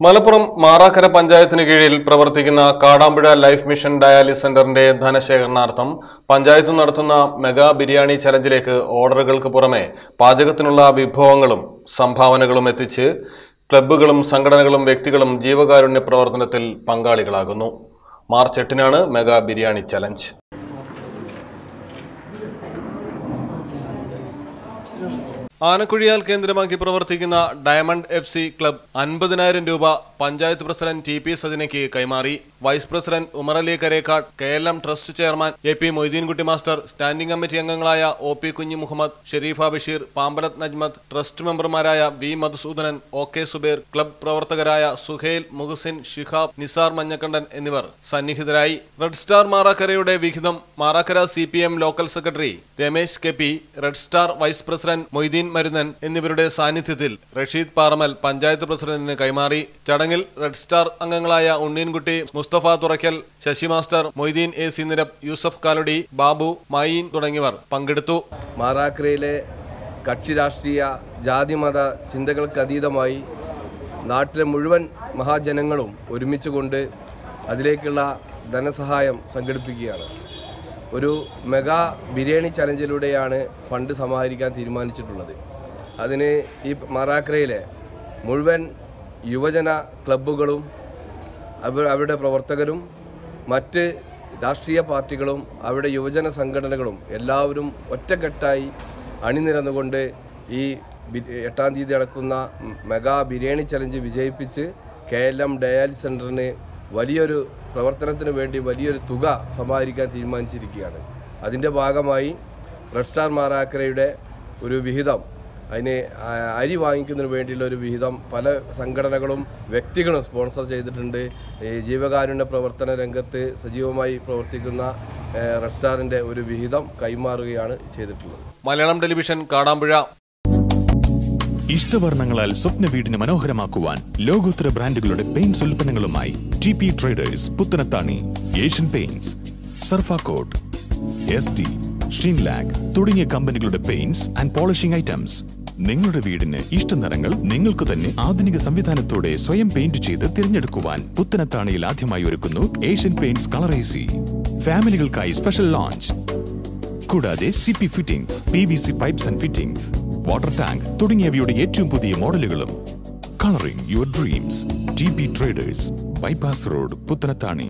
മലപ്പുറം മാറാക്കര പഞ്ചായത്തിന് കീഴിൽ പ്രവർത്തിക്കുന്ന കാടാമ്പുഴ ലൈഫ് മിഷൻ ഡയാലിസ് സെന്ററിന്റെ ധനശേഖരണാർത്ഥം പഞ്ചായത്ത് നടത്തുന്ന മെഗാ ബിരിയാണി ചലഞ്ചിലേക്ക് ഓർഡറുകൾക്ക് പുറമെ പാചകത്തിനുള്ള വിഭവങ്ങളും സംഭാവനകളും എത്തിച്ച് ക്ലബ്ബുകളും സംഘടനകളും വ്യക്തികളും ജീവകാരുണ്യ പ്രവർത്തനത്തിൽ പങ്കാളികളാകുന്നു മാർച്ച് എട്ടിനാണ് മെഗാ ബിരിയാണി ചലഞ്ച് ആനക്കുഴിയാൽ കേന്ദ്രമാക്കി പ്രവർത്തിക്കുന്ന ഡയമണ്ട് എഫ് സി ക്ലബ് അൻപതിനായിരം രൂപ പഞ്ചായത്ത് പ്രസിഡന്റ് ടി പി സജിനയ്ക്ക് കൈമാറി vice president Umarali Karekkad K L M trust chairman A P Moideenkutty master standing committee അംഗങ്ങളായ O P Kunhi Muhammad Sherifa Basheer Pambalath Najmath trust മെമ്പർമാരായ V Madhusoodanan O K Zubair club പ്രവർത്തകരായ സുഹേൽ മുഹസിൻ ഷിഹാബ് നിസാർ മഞ്ഞക്കണ്ടൻ എന്നിവർ സന്നിഹിതരായി റെഡ് സ്റ്റാർ മാറാക്കരയുടെ വിഹിതം Marakkara C P M local secretary Ramesh K P Red Star vice president Moideen Marunnan എന്നിവരുടെ സാന്നിധ്യത്തിൽ റഷീദ് പാറമൽ പഞ്ചായത്ത് പ്രസിഡന്റിന് കൈമാറി ചടങ്ങിൽ റെഡ് സ്റ്റാർ അംഗങ്ങളായ Unneenkutty Mustafa Thurakkal Sasi master Moideen A C നിരപ്പ് യൂസഫ് കാലടി ബാബു മായീൻ തുടങ്ങിയവർ പങ്കെടുത്തു മാറാക്കരയിലെ കക്ഷി രാഷ്ട്രീയ ജാതിമത ചിന്തകൾക്കതീതമായി നാട്ടിലെ മുഴുവൻ മഹാജനങ്ങളും ഒരുമിച്ചുകൊണ്ട് അതിലേക്കുള്ള ധനസഹായം സംഘടിപ്പിക്കുകയാണ് ഒരു മെഗാ ബിരിയാണി ചലഞ്ചിലൂടെയാണ് ഫണ്ട് സമാഹരിക്കാൻ തീരുമാനിച്ചിട്ടുള്ളത് അതിന് ഈ മാറാക്കരയിലെ മുഴുവൻ യുവജന ക്ലബ്ബുകളും അവർ അവരുടെ പ്രവർത്തകരും മറ്റ് രാഷ്ട്രീയ പാർട്ടികളും അവരുടെ യുവജന സംഘടനകളും എല്ലാവരും ഒറ്റക്കെട്ടായി അണിനിരന്നുകൊണ്ട് ഈ ബി- എട്ടാം തീയതി നടക്കുന്ന മെഗാ ബിരിയാണി ചലഞ്ച് വിജയിപ്പിച്ച് കെ എൽ എം ഡയാലിസ് സെൻറ്ററിന് വലിയൊരു പ്രവർത്തനത്തിന് വേണ്ടി വലിയൊരു തുക സമാഹരിക്കാൻ തീരുമാനിച്ചിരിക്കുകയാണ് അതിൻ്റെ ഭാഗമായി റെഡ് സ്റ്റാർ മാറാക്കരയുടെ ഒരു വിഹിതം അതിന് ആ, അരി വാങ്ങിക്കുന്നതിന് വേണ്ടിയുള്ള ഒരു വിഹിതം പല സംഘടനകളും വ്യക്തികളും സ്പോൺസർ ചെയ്തിട്ടുണ്ട് ഈ ജീവകാരുണ്യ പ്രവർത്തന രംഗത്ത് സജീവമായി പ്രവർത്തിക്കുന്ന ഏ, റെഡ് സ്റ്റാറിൻ്റെ ഒരു വിഹിതം കൈമാറുകയാണ് ചെയ്തിട്ടുള്ളത് മലയാളം ടെലിവിഷൻ കാടാമ്പുഴ ഇഷ്ടവർണ്ണങ്ങളാൽ സ്വപ്ന വീടിന് മനോഹരമാക്കുവാൻ ലോകോത്തര ബ്രാൻഡുകളുടെ പെയിന്റ്സ് ഉൽപ്പന്നങ്ങളുമായി T P traders Puthanathani Asian Paints Surfacoat S T Sheenlac തുടങ്ങിയ കമ്പനികളുടെ പെയിന്റ്സ് ആൻഡ് പോളിഷിംഗ് ഐറ്റംസ് നിങ്ങളുടെ വീടിന് ഇഷ്ട നിറങ്ങൾ നിങ്ങൾക്ക് തന്നെ ആധുനിക സംവിധാനത്തോടെ സ്വയം പെയിന്റ് ചെയ്ത് തിരഞ്ഞെടുക്കുവാൻ പുത്തനത്താണിയിൽ ആദ്യമായി ഒരുക്കുന്നു ഏഷ്യൻ പെയിന്റ്സ് കളറേസി ഫാമിലികൾക്കായി സ്പെഷ്യൽ ലോഞ്ച് കൂടാതെ C P fittings P V C pipes and fittings water tank തുടങ്ങിയവയുടെ ഏറ്റവും പുതിയ മോഡലുകളും colouring your dreams T P traders bypass road Puthanathani